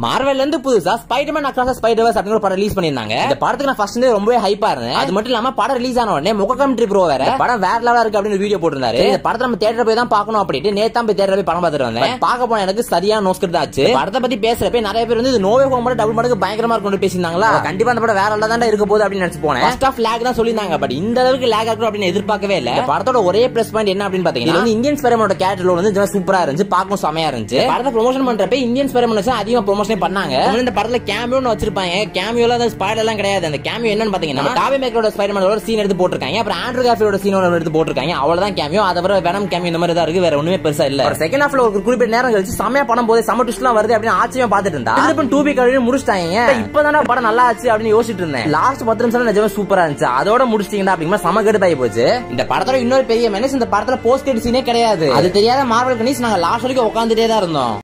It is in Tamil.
மார்வெல்ல இருந்து புதுசா ஸ்பைடர்மேன் அக்ராஸ் ஸ்பைடர்வர்ஸ் அப்படின்னு ஒரு படம் ரிலீஸ் பண்ணிருந்தாங்க இந்த படத்துக்கு நான் ஃபர்ஸ்ட் ரொம்பவே ஹைப்பா இருந்தேன் அது மட்டும் இல்லாம படம் ரிலீஸ் ஆன உடனே முகம் ட்ரிப் ப்ரோ வேற படம் வேற லெவலா இருக்கு அப்படின்னு வீடியோ போட்டிருந்தாரு இந்த படத்தை நம்ம தேட்டர் போய் தான் பார்க்கணும் அப்படின்ட்டு நேத்தா போய் தேட்டர் போய் படம் பார்த்துட்டு வந்தேன் பார்க்க போன எனக்கு சரியான நோஸ்கட் ஆச்சு படத்தை பத்தி பேசுறப்ப நிறைய பேர் வந்து இது நோவே ஹோம் டபுள் மடங்கு பயங்கரமா இருக்கும் பேசியிருந்தாங்களா கண்டிப்பா அந்த படம் வேற லெவலா தான் இருக்க போகுது அப்படின்னு நினைச்சு போனேன் ஃபர்ஸ்ட் ஆஃப் லேக் தான் சொல்லியிருந்தாங்க பட் இந்த அளவுக்கு லேக் ஆகும் அப்படின்னு எதிர்பார்க்கவே இல்ல இந்த படத்தோட ஒரே பிளஸ் பாயிண்ட் என்ன அப்படின்னு பாத்தீங்கன்னா இது வந்து இந்தியன் ஸ்பெரமோட கேரக்டர் வந்து சூப்பரா இருந்துச்சு பார்க்கும் செமையா இருந்துச்சு படத்தை ப்ரொமோஷன் பண்றப்ப இந்தியன் ஸ்பெரமன் வச்சு அதிகமா ப்ரொமோஷன் பண்ணாங்க அப்புறம் இந்த படத்துல கேமியோன்னு வச்சிருப்பாங்க கேமியோல அந்த ஸ்பைடர் எல்லாம் கிடையாது அந்த கேமியோ என்னன்னு பாத்தீங்கன்னா டாபி மேக்கரோட ஸ்பைடர்மேனோட சீன் எடுத்து போட்டிருக்காங்க அப்புறம் ஆண்ட்ரூ காஃபியோட சீன் எடுத்து போட்டிருக்காங்க அவ்வளவுதான் கேமியோ அதை தவிர வெனம் கேமியோ இந்த மாதிரி தான் இருக்கு வேற ஒண்ணுமே பெருசா இல்ல ஒரு செகண்ட் ஹாஃப்ல ஒரு குறிப்பிட்ட நேரம் கழிச்சு செமையா படம் போது செம ட்விஸ்ட் எல்லாம் வருது அப்படின்னு ஆச்சரியமா பாத்துட்டு இருந்தா திருப்பி டூ பி கழுவி முடிச்சிட்டாங்க இப்பதானே படம் நல்லா ஆச்சு அப்படின்னு யோசிச்சுட்டு இருந்தேன் லாஸ்ட் பத்து நிமிஷம் நிஜமா சூப்பரா இருந்துச்சு அதோட முடிச்சிட்டீங்கன்னா அப்படிங்கிற சம கடுப்பாயி போச்சு இந்த படத்தோட இன்னொரு பெரிய மெனஸ் இந்த படத்துல போஸ்ட் சீனே கிடையாது அது தெரியாத மார்வல் கணிஸ் நாங்க லாஸ்ட் வரைக்கும் உட்காந்துட்டே தான் இருந்தோம்